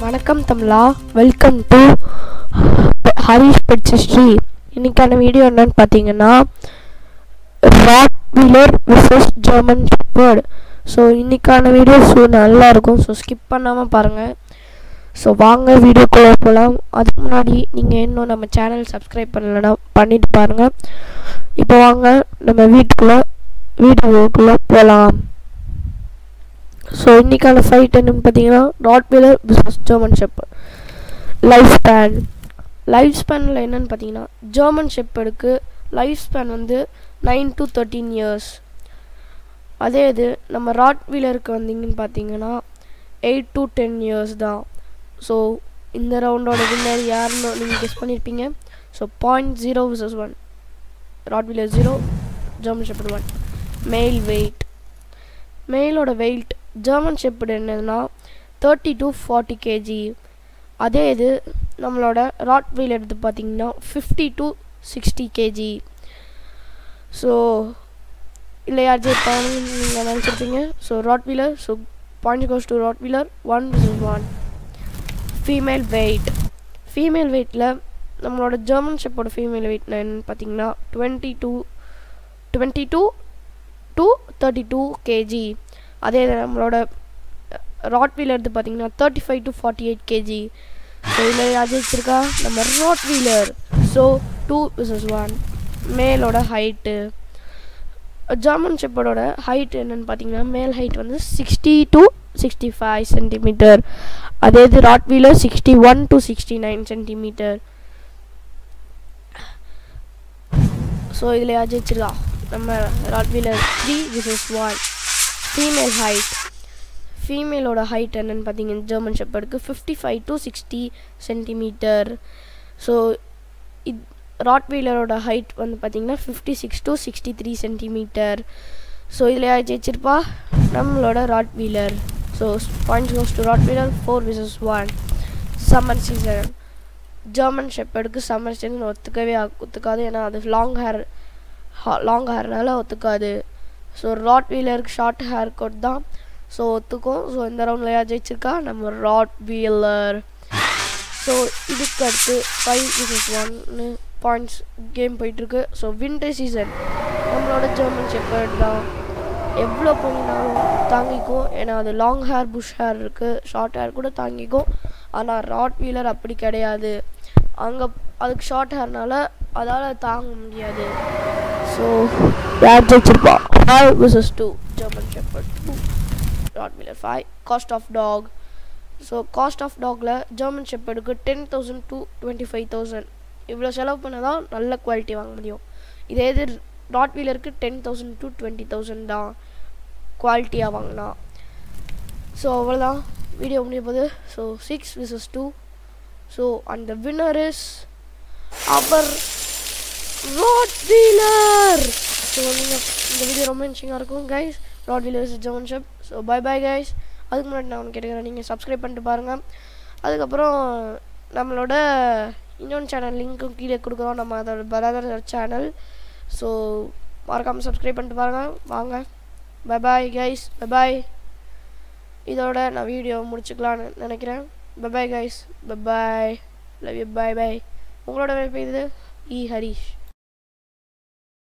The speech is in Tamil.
வணக்கம் தமிழா welcome to Harish pet history இன்னைக்கான வீடியோ என்னன்னு பார்த்தீங்கன்னா Rottweiler versus German shepherd so இன்னைக்கான வீடியோஸ் நல்லா இருக்கும் ஸோ ஸ்கிப் பண்ணாமல் பாருங்கள் ஸோ வாங்க வீடியோக்குள்ளே போகலாம் அதுக்கு முன்னாடி நீங்கள் இன்னும் நம்ம சேனல் சப்ஸ்கிரைப் பண்ணலைன்னா பண்ணிட்டு பாருங்கள் இப்போ வாங்க நம்ம வீட்டுக்குள்ளே வீடியோக்குள்ளே போகலாம் ஸோ இன்னைக்கான ஃபைட் என்னன்னு பார்த்தீங்கன்னா ராட் வீலர் பிஸ்னஸ் German shepherd life span life ஸ்பேனில் என்னன்னு பார்த்தீங்கன்னா ஜெர்மன் ஷெப்பர்டுக்கு லைஃப் ஸ்பேன் வந்து நைன் டு தேர்ட்டீன் இயர்ஸ் அதே இது நம்ம ராட் வீலருக்கு வந்தீங்கன்னு பார்த்தீங்கன்னா எயிட் டு டென் இயர்ஸ் தான் ஸோ இந்த ரவுண்டோட வின்னர் யாருன்னு நீங்கள் கெஸ் பண்ணியிருப்பீங்க so point zero versus one Rottweiler zero German shepherd one male weight மெயிலோட வெயிட் ஜெர்மன் ஷெப்பர்டு என்னதுன்னா தேர்ட்டி டு ஃபார்ட்டி கேஜி அதே இது நம்மளோட ராட் வீல் எடுத்து பார்த்தீங்கன்னா fifty to sixty kg so இல்லை யார் ஜெயிப்பாங்கன்னு நீங்கள் நினச்சிருப்பீங்க so Rottweiler so point goes to Rottweiler one versus one female weight female வெயிட்டில் நம்மளோட ஜெர்மன் ஷெப்போட ஃபீமேல் வெயிட் என்னன்னு பார்த்தீங்கன்னா twenty two twenty two to thirty two kg அதே நம்மளோட ராட் வீலர் எடுத்து பார்த்தீங்கன்னா thirty five to forty eight kg so இதில் யார் ஜெயிச்சிருக்கா நம்ம Rottweiler so two versus one மேலோட ஹைட்டு ஜெர்மன் ஷெப்பர்டோட ஹைட் என்னன்னு பார்த்தீங்கன்னா மேல் ஹைட் வந்து sixty to sixty five centimetre அதே இது Rottweiler sixty one to sixty nine centimetre so இதில் யார் ஜெயிச்சிருக்கா நம்ம Rottweiler three versus one female height ஃபீமேலோட ஹைட் என்னன்னு பார்த்தீங்கன்னா ஜெர்மன் ஷெப்பர்டுக்கு fifty five to sixty centimetre so இத் ராட் வீலரோட ஹைட் வந்து பார்த்தீங்கன்னா fifty six to sixty three centimetre so இதில் யார் ஜெயிச்சிருப்பா நம்மளோட Rottweiler so points goes to rod wheeler four versus one summer season German ஷெப்பர்டுக்கு சம்மர் சீசன் ஒத்துக்கவே ஒத்துக்காது ஏன்னா அது லாங் ஹேர் லாங் ஹேர்னால ஒத்துக்காது ஸோ ராட் வீலருக்கு ஷார்ட் ஹேர் கோட் தான் ஸோ ஒத்துக்கும் ஸோ இந்த ரவுண்டில் யார் ஜெயிச்சிருக்கா நம்ம ராட் வீலர் ஸோ இதுக்கு அடுத்து ஃபைவ் விசஸ் ஒன்னு பாயிண்ட்ஸ் கேம் போயிட்டுருக்கு ஸோ வின்டர் சீசன் நம்மளோட ஜெர்மன் ஷெப்பர்ட் தான் எவ்வளோ பண்ணினாலும் தாங்கிக்கும் ஏன்னா அது லாங் ஹேர் புஷ் ஹேர் இருக்குது ஷார்ட் ஹேர் கூட தாங்கிக்கும் ஆனால் ராட் வீலர் அப்படி கிடையாது அங்கே அதுக்கு ஷார்ட் ஹேர்னால அதால் தாங்க முடியாது ஸோ யார் ஜெயிச்சிருப்பா five versus two German shepherd two Rottweiler five cost of dog so cost of டாகில் ஜெர்மன் ஷெப்பர்டுக்கு ten thousand to twenty five thousand இவ்வளோ செலவு பண்ணால் தான் நல்ல குவாலிட்டி வாங்க முடியும் இதே இது டாட் வீலருக்கு ten thousand to twenty thousand தான் குவாலிட்டியாக வாங்கினா ஸோ அவ்வளோதான் வீடியோ முடிய போது so six versus two so அந்த winner is our Rottweiler so நீங்கள் இந்த வீடியோ ரொம்ப இன்ட்ரெஸ்டிங்காக இருக்கும் guys Rottweiler is German shep so bye bye guys அதுக்கு முன்னாடி நான் ஒன்று கேட்டுக்கிறேன் நீங்கள் சப்ஸ்கிரைப் பண்ணிட்டு பாருங்கள் அதுக்கப்புறம் நம்மளோட இன்னொன்று சேனல் லிங்க்கும் கீழே கொடுக்குறோம் நம்ம அதோட பிரதர் சேனல் ஸோ மறக்காமல் சப்ஸ்கிரைப் பண்ணிட்டு பாருங்கள் வாங்க bye bye guys bye bye இதோட நான் வீடியோ முடிச்சுக்கலான்னு நினைக்கிறேன் bye bye guys bye bye love you bye bye உங்களோட இது இ ஹரிஷ்